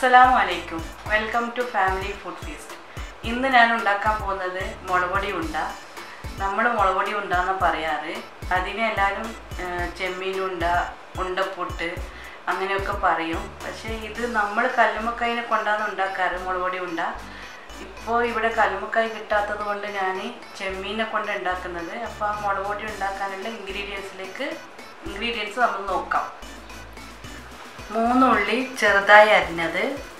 അസ്സലാമു അലൈക്കും welcome to family food feast ഇന്ന് ഞാൻ ഉണ്ടാക്കാൻ പോകുന്നത് മുളകൊടി ഉണ്ട നമ്മൾ മുളകൊടി ഉണ്ടാന്ന് പറയാറ് അതിനെ എല്ലാവരും ചെമ്മീനുണ്ട ഉണ്ടപ്പുട്ട് അങ്ങനെയൊക്കെ പറയും പക്ഷേ ഇത് നമ്മൾ കല്ലുമ്മക്കായിനെ കൊണ്ടാണ് ഉണ്ടാക്കാറ് മുളകൊടി ഉണ്ട ഇപ്പോൾ ഇവിടെ കല്ലുമ്മക്കായി കിട്ടാത്തത് കൊണ്ട് ഞാൻ ചെമ്മീനെ കൊണ്ട് ഉണ്ടാക്കുന്നത് അപ്പോൾ ആ മുളകൊടി ഉണ്ടാക്കാനുള്ള ഇൻഗ്രീഡിയൻസിലേക്ക് ഇൻഗ്രീഡിയൻസ് നമ്മൾ നോക്കാം മൂന്ന് ഉള്ളി ചെറുതായി അരിഞ്ഞത്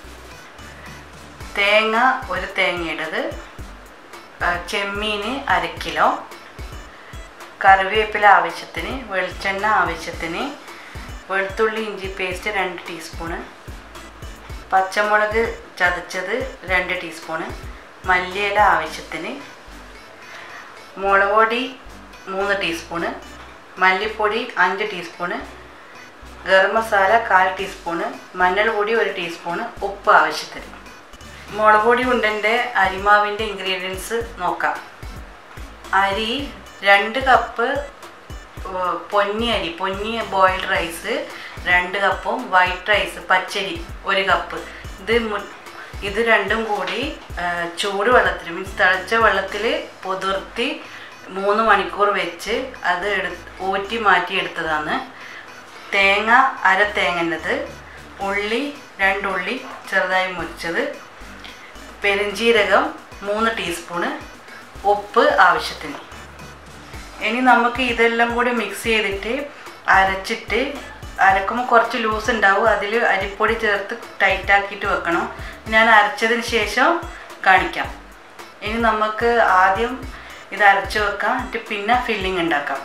തേങ്ങ ഒരു തേങ്ങയുടേത് ചെമ്മീന് അര കിലോ കറിവേപ്പില ആവശ്യത്തിന് വെളിച്ചെണ്ണ ആവശ്യത്തിന് വെളുത്തുള്ളി ഇഞ്ചി പേസ്റ്റ് രണ്ട് ടീസ്പൂണ് പച്ചമുളക് ചതച്ചത് രണ്ട് ടീസ്പൂണ് മല്ലിയില ആവശ്യത്തിന് മുളക് പൊടി മൂന്ന് ടീസ്പൂണ് മല്ലിപ്പൊടി അഞ്ച് ടീസ്പൂണ് ഗരം മസാല കാൽ ടീസ്പൂണ് മഞ്ഞൾപ്പൊടി ഒരു ടീസ്പൂണ് ഉപ്പ് ആവശ്യത്തിന് മുളക് പൊടി ഉണ്ടൻ്റെ അരിമാവിൻ്റെ ഇൻഗ്രീഡിയൻസ് നോക്കാം അരി രണ്ട് കപ്പ് പൊന്നി അരി പൊന്നി ബോയിൽഡ് റൈസ് രണ്ട് കപ്പും വൈറ്റ് റൈസ് പച്ചരി ഒരു കപ്പ് ഇത് ഇത് രണ്ടും കൂടി ചൂട് വെള്ളത്തിൽ മീൻസ് തിളച്ച വെള്ളത്തിൽ പൊതിർത്തി മൂന്ന് മണിക്കൂർ വെച്ച് അത് എടു ഊറ്റി മാറ്റി എടുത്തതാണ് തേങ്ങ അര തേങ്ങൻ്റെത് ഉള്ളി രണ്ടുള്ളി ചെറുതായി മുറിച്ചത് പെരിഞ്ചീരകം മൂന്ന് ടീസ്പൂണ് ഉപ്പ് ആവശ്യത്തിന് ഇനി നമുക്ക് ഇതെല്ലാം കൂടി മിക്സ് ചെയ്തിട്ട് അരച്ചിട്ട് അരക്കുമ്പോൾ കുറച്ച് ലൂസ് ഉണ്ടാവും അതിൽ അരിപ്പൊടി ചേർത്ത് ടൈറ്റാക്കിയിട്ട് വെക്കണം ഞാൻ അരച്ചതിന് ശേഷം കാണിക്കാം ഇനി നമുക്ക് ആദ്യം ഇത് അരച്ച് വെക്കാം എന്നിട്ട് പിന്നെ ഫില്ലിങ് ഉണ്ടാക്കാം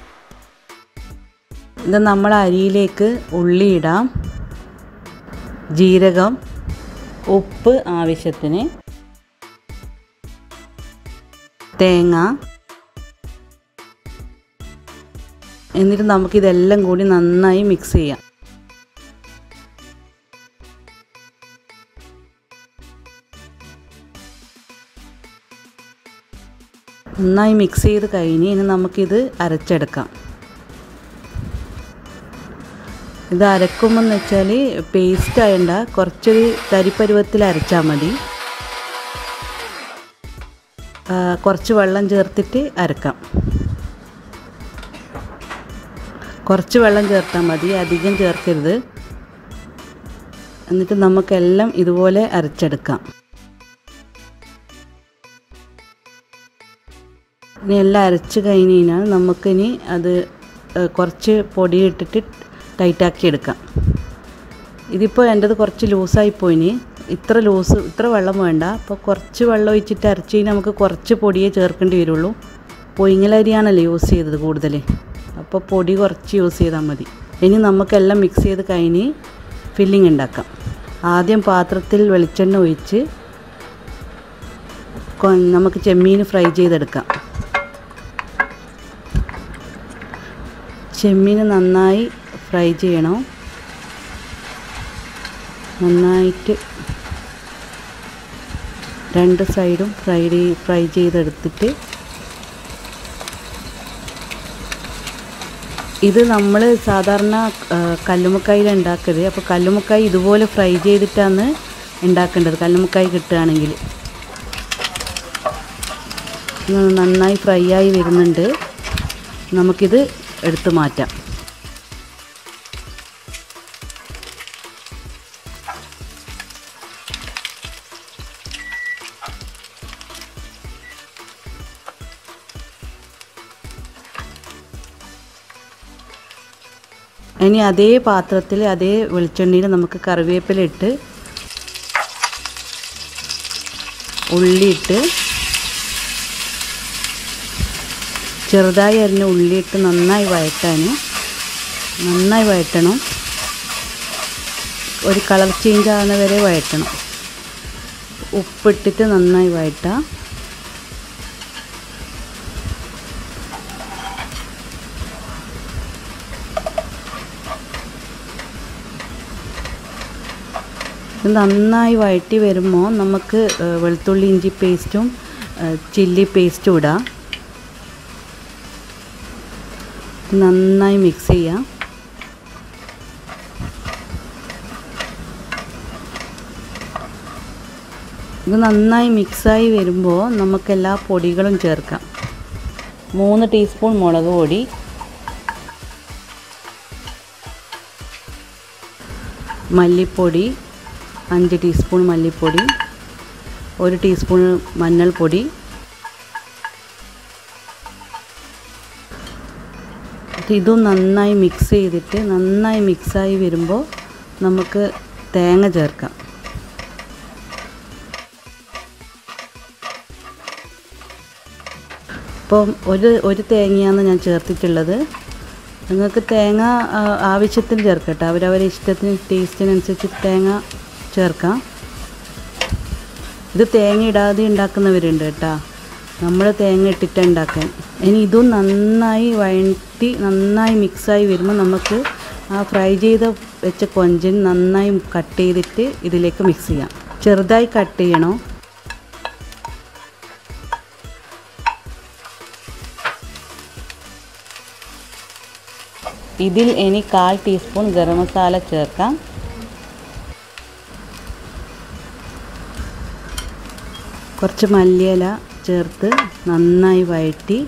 ഇത് നമ്മൾ അരിയിലേക്ക് ഉള്ളി ഇടാം ജീരകം ഉപ്പ് ആവശ്യത്തിന് തേങ്ങ എന്നിട്ട് നമുക്കിതെല്ലാം കൂടി നന്നായി മിക്സ് ചെയ്യാം നന്നായി മിക്സ് ചെയ്ത് കഴിഞ്ഞ് ഇനി നമുക്കിത് അരച്ചെടുക്കാം ഇത് അരക്കുമ്പോൾ എന്ന് വെച്ചാൽ പേസ്റ്റ് ആയണ്ട കുറച്ചൊരു തരിപ്പരുവത്തിൽ അരച്ചാൽ മതി കുറച്ച് വെള്ളം ചേർത്തിട്ട് അരക്കാം കുറച്ച് വെള്ളം ചേർത്താൽ മതി അധികം ചേർക്കരുത് എന്നിട്ട് നമുക്കെല്ലാം ഇതുപോലെ അരച്ചെടുക്കാം ഇനി എല്ലാം അരച്ച് കഴിഞ്ഞ് കഴിഞ്ഞാൽ നമുക്കിനി അത് കുറച്ച് പൊടിയിട്ടിട്ട് ടൈറ്റാക്കി എടുക്കാം ഇതിപ്പോൾ എൻ്റെത് കുറച്ച് ലൂസായി പോയിന് ഇത്ര ലൂസ് ഇത്ര വെള്ളം വേണ്ട അപ്പോൾ കുറച്ച് വെള്ളം ഒഴിച്ചിട്ട് അരച്ച് കഴിഞ്ഞാൽ നമുക്ക് കുറച്ച് പൊടിയേ ചേർക്കേണ്ടി വരുള്ളൂ പൊയിങ്ങലരിയാണല്ലോ യൂസ് ചെയ്തത് കൂടുതൽ അപ്പോൾ പൊടി കുറച്ച് യൂസ് ചെയ്താൽ മതി ഇനി നമുക്കെല്ലാം മിക്സ് ചെയ്ത് കഴിഞ്ഞ് ഫില്ലിംഗ് ഉണ്ടാക്കാം ആദ്യം പാത്രത്തിൽ വെളിച്ചെണ്ണ ഒഴിച്ച് നമുക്ക് ചെമ്മീൻ ഫ്രൈ ചെയ്തെടുക്കാം ചെമ്മീൻ നന്നായി ഫ്രൈ ചെയ്യണം നന്നായിട്ട് രണ്ട് സൈഡും ഫ്രൈ ഫ്രൈ ചെയ്തെടുത്തിട്ട് ഇത് നമ്മൾ സാധാരണ കല്ലുമുക്കായിൽ ഉണ്ടാക്കരുത് അപ്പോൾ കല്ലുമുക്കായി ഇതുപോലെ ഫ്രൈ ചെയ്തിട്ടാണ് ഉണ്ടാക്കേണ്ടത് കല്ലുമുക്കായി കിട്ടുകയാണെങ്കിൽ നന്നായി ഫ്രൈ ആയി വരുന്നുണ്ട് നമുക്കിത് എടുത്തു മാറ്റാം ഇനി അതേ പാത്രത്തിൽ അതേ വെളിച്ചെണ്ണയിൽ നമുക്ക് കറിവേപ്പില ഇട്ട് ഉള്ളിയിട്ട് ചെറുതായി അരിഞ്ഞ ഉള്ളിയിട്ട് നന്നായി വഴറ്റാൻ നന്നായി വഴറ്റണം ഒരു കളർ ചേഞ്ച് ആവുന്ന വരെ വഴറ്റണം ഉപ്പിട്ടിട്ട് നന്നായി വഴറ്റാം ഇത് നന്നായി വഴറ്റി വരുമ്പോൾ നമുക്ക് വെളുത്തുള്ളി ഇഞ്ചി പേസ്റ്റും ചില്ലി പേസ്റ്റും ഇടാം നന്നായി മിക്സ് ചെയ്യാം ഇത് നന്നായി മിക്സായി വരുമ്പോൾ നമുക്ക് എല്ലാ പൊടികളും ചേർക്കാം മൂന്ന് ടീസ്പൂൺ മുളക് പൊടി മല്ലിപ്പൊടി അഞ്ച് ടീസ്പൂൺ മല്ലിപ്പൊടി ഒരു ടീസ്പൂൺ മഞ്ഞൾപ്പൊടി ഇതും നന്നായി മിക്സ് ചെയ്തിട്ട് നന്നായി മിക്സായി വരുമ്പോൾ നമുക്ക് തേങ്ങ ചേർക്കാം ഇപ്പം ഒരു ഒരു തേങ്ങയാണ് ഞാൻ ചേർത്തിട്ടുള്ളത് നിങ്ങൾക്ക് തേങ്ങ ആ, ആവശ്യത്തിന് ചേർക്കട്ടെ അവരവരെ ഇഷ്ടത്തിന് ടേസ്റ്റിനനുസരിച്ച് തേങ്ങ ചേർക്കാം ഇത് തേങ്ങ ഇടാതെ ഉണ്ടാക്കുന്നവരുണ്ട് കേട്ടോ നമ്മൾ തേങ്ങ ഇട്ടിട്ട് ഉണ്ടാക്കാൻ ഇനി ഇതും നന്നായി വഴറ്റി നന്നായി മിക്സായി വരുമ്പോൾ നമുക്ക് ആ ഫ്രൈ ചെയ്ത വെച്ച കൊഞ്ചൻ നന്നായി കട്ട് ചെയ്തിട്ട് ഇതിലേക്ക് മിക്സ് ചെയ്യാം ചെറുതായി കട്ട് ചെയ്യണോ ഇതിൽ ഇനി കാൽ ടീസ്പൂൺ ഗരം മസാല ചേർക്കാം കുറച്ച് മല്ലിയില ചേർത്ത് നന്നായി വഴറ്റി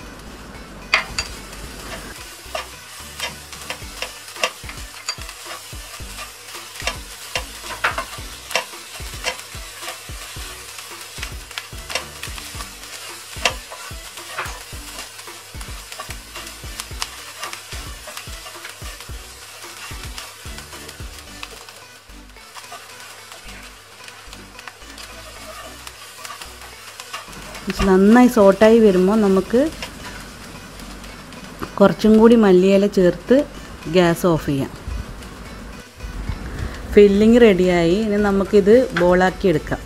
നന്നായി സോട്ടായി വരുമ്പോൾ നമുക്ക് കുറച്ചും കൂടി മല്ലിയില ചേർത്ത് ഗ്യാസ് ഓഫ് ചെയ്യാം ഫില്ലിങ് റെഡിയായി ഇനി നമുക്കിത് ബോളാക്കി എടുക്കാം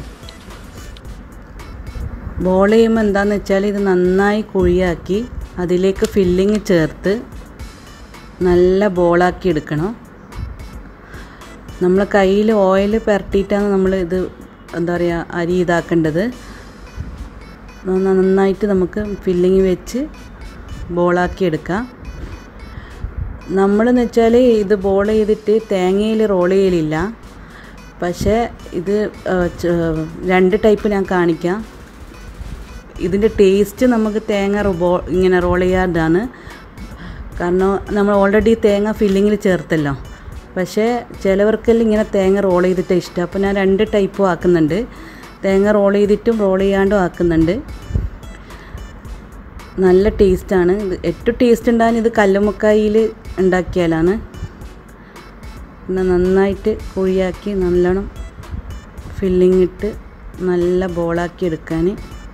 ബോൾ ചെയ്യുമ്പോൾ എന്താണെന്ന് വെച്ചാൽ ഇത് നന്നായി കുഴിയാക്കി അതിലേക്ക് ഫില്ലിങ് ചേർത്ത് നല്ല ബോളാക്കി എടുക്കണം നമ്മൾ കയ്യിൽ ഓയിൽ പുരട്ടിയിട്ടാണ് നമ്മൾ ഇത് എന്താ പറയുക അരി ഇതാക്കേണ്ടത് നന്നായിട്ട് നമുക്ക് ഫില്ലിങ് വെച്ച് ബോളാക്കി എടുക്കാം നമ്മളെന്ന് വെച്ചാൽ ഇത് ബോൾ ചെയ്തിട്ട് തേങ്ങയിൽ റോൾ ചെയ്യലില്ല പക്ഷേ ഇത് ആ, ച- രണ്ട് ടൈപ്പ് ഞാൻ കാണിക്കാം ഇതിൻ്റെ ടേസ്റ്റ് നമുക്ക് തേങ്ങ റോ ഇങ്ങനെ റോൾ ചെയ്യാതാണ് കാരണം നമ്മൾ ഓൾറെഡി തേങ്ങ ഫില്ലിങ്ങിൽ ചേർത്തല്ലോ പക്ഷേ ചിലവർക്കെല്ലാം ഇങ്ങനെ തേങ്ങ റോൾ ചെയ്തിട്ട് ഇഷ്ടം അപ്പോൾ ഞാൻ രണ്ട് ടൈപ്പും ആക്കുന്നുണ്ട് തേങ്ങ റോൾ ചെയ്തിട്ടും റോൾ ചെയ്യാണ്ടും ആക്കുന്നുണ്ട് നല്ല ടേസ്റ്റാണ് ഇത് ഏറ്റവും ടേസ്റ്റ് ഉണ്ടാകാൻ ഇത് കല്ലുമുക്കായിൽ ഉണ്ടാക്കിയാലാണ് പിന്നെ നന്നായിട്ട് കുഴിയാക്കി നല്ലോണം ഫില്ലിങ് ഇട്ട് നല്ല ബോളാക്കി എടുക്കാൻ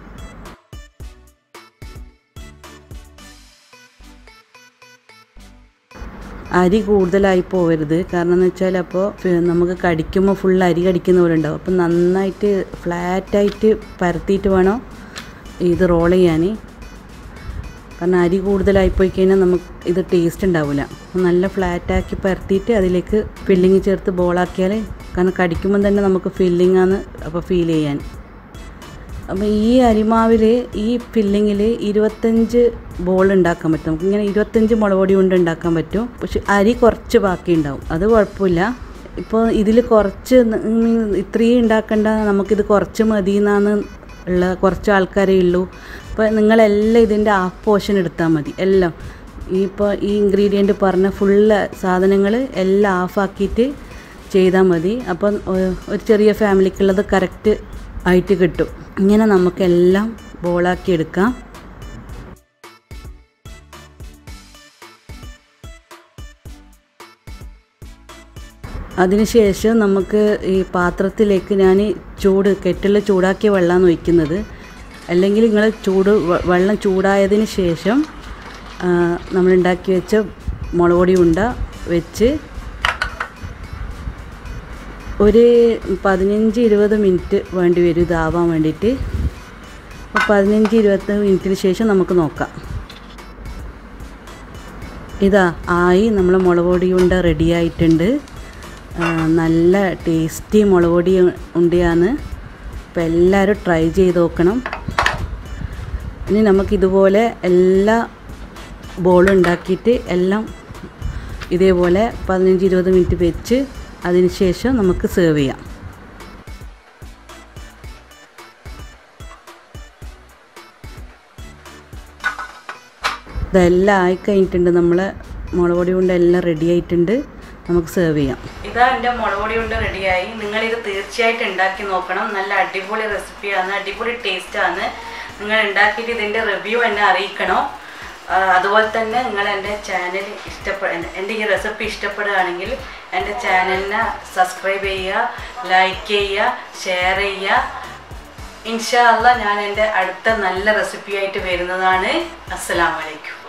അരി കൂടുതലായി പോകരുത് കാരണം എന്ന് വെച്ചാൽ അപ്പോൾ നമുക്ക് കടിക്കുമ്പോൾ ഫുൾ അരി കടിക്കുന്ന പോലെ ഉണ്ടാവും അപ്പം നന്നായിട്ട് ഫ്ലാറ്റായിട്ട് പരത്തിയിട്ട് വേണം ഇത് റോൾ ചെയ്യാൻ കാരണം അരി കൂടുതലായി പോയി കഴിഞ്ഞാൽ നമുക്ക് ഇത് ടേസ്റ്റ് ഉണ്ടാവില്ല അപ്പം നല്ല ഫ്ലാറ്റാക്കി പരത്തിയിട്ട് അതിലേക്ക് ഫില്ലിങ് ചേർത്ത് ബോളാക്കിയാൽ കാരണം കടിക്കുമ്പോൾ തന്നെ നമുക്ക് ഫില്ലിംഗ് ആണ് അപ്പോൾ ഫീൽ ചെയ്യാൻ അപ്പോൾ ഈ അരിമാവിൽ ഈ ഫില്ലിങ്ങിൽ ഇരുപത്തഞ്ച് ബോൾ ഉണ്ടാക്കാൻ പറ്റും നമുക്ക് ഇങ്ങനെ ഇരുപത്തഞ്ച് മുളക് പൊടി കൊണ്ട് ഉണ്ടാക്കാൻ പറ്റും പക്ഷെ അരി കുറച്ച് ബാക്കി ഉണ്ടാവും അത് കുഴപ്പമില്ല ഇപ്പോൾ ഇതിൽ കുറച്ച് ന- ഉം ഇത്രയും ഉണ്ടാക്കേണ്ട നമുക്കിത് കുറച്ച് മതി എന്നാണ് ഉള്ള കുറച്ച് ആൾക്കാരേ ഉള്ളൂ അപ്പോൾ നിങ്ങളെല്ലാം ഇതിൻ്റെ ഹാഫ് പോർഷൻ എടുത്താൽ മതി എല്ലാം ഈ ഇപ്പോൾ ഈ ഇൻഗ്രീഡിയൻറ്റ് പറഞ്ഞ ഫുള്ള് സാധനങ്ങൾ എല്ലാം ഹാഫാക്കിയിട്ട് ചെയ്താൽ മതി അപ്പം ഒ- ഒരു ചെറിയ ഫാമിലിക്കുള്ളത് കറക്റ്റ് ആയിട്ട് കിട്ടും ഇങ്ങനെ നമുക്കെല്ലാം ബോളാക്കി എടുക്കാം അതിനുശേഷം നമുക്ക് ഈ പാത്രത്തിലേക്ക് ഞാൻ ചൂട് കെറ്റിൽ ചൂടാക്കിയ വെള്ളമാണ് ഒഴിക്കുന്നത് അല്ലെങ്കിൽ നിങ്ങൾ ചൂട് വെ- വെള്ളം ചൂടായതിന് ശേഷം ആ, നമ്മളുണ്ടാക്കി വെച്ച മുളക് പൊടി ഉണ്ട വെച്ച് ഒരു പതിനഞ്ച് ഇരുപത് മിനിറ്റ് വേണ്ടി വരും ഇതാവാൻ വേണ്ടിയിട്ട് അപ്പോൾ പതിനഞ്ച് ഇരുപത് മിനിറ്റിന് ശേഷം നമുക്ക് നോക്കാം ഇതാ ആയി നമ്മൾ മുളക് പൊടി ഉണ്ട റെഡി ആയിട്ടുണ്ട് ആ, നല്ല ടേസ്റ്റി മുളക് പൊടി ഉണ്ടയാണ് അപ്പോൾ എല്ലാവരും ട്രൈ ചെയ്ത് നോക്കണം ഇനി നമുക്കിതുപോലെ എല്ലാ ബോളും ഉണ്ടാക്കിയിട്ട് എല്ലാം ഇതേപോലെ പതിനഞ്ച് ഇരുപത് മിനിറ്റ് വെച്ച് അതിന് ശേഷം നമുക്ക് സെർവ് ചെയ്യാം ഇതെല്ലാം ആയി കഴിഞ്ഞിട്ടുണ്ട് നമ്മളെ മുളക് പൊടി കൊണ്ട് എല്ലാം റെഡി ആയിട്ടുണ്ട് നമുക്ക് സെർവ് ചെയ്യാം ഇതാ എൻ്റെ മുളകുപൊടി കൊണ്ട് റെഡിയായി നിങ്ങളിത് തീർച്ചയായിട്ടും ഉണ്ടാക്കി നോക്കണം നല്ല അടിപൊളി റെസിപ്പിയാണ് അടിപൊളി ടേസ്റ്റാണ് നിങ്ങൾ ഉണ്ടാക്കിയിട്ട് ഇതിൻ്റെ റിവ്യൂ എന്നെ അറിയിക്കണം ആ, അതുപോലെ തന്നെ നിങ്ങൾ എൻ്റെ ചാനൽ ഇഷ്ടപ്പെ എൻ്റെ ഈ റെസിപ്പി ഇഷ്ടപ്പെടുകയാണെങ്കിൽ എൻ്റെ ചാനലിനെ സബ്സ്ക്രൈബ് ചെയ്യുക ലൈക്ക് ചെയ്യുക ഷെയർ ചെയ്യുക ഇൻഷാ അല്ലാ ഞാൻ എൻ്റെ അടുത്ത നല്ല റെസിപ്പിയായിട്ട് വരുന്നതാണ് അസ്സലാമലൈക്കും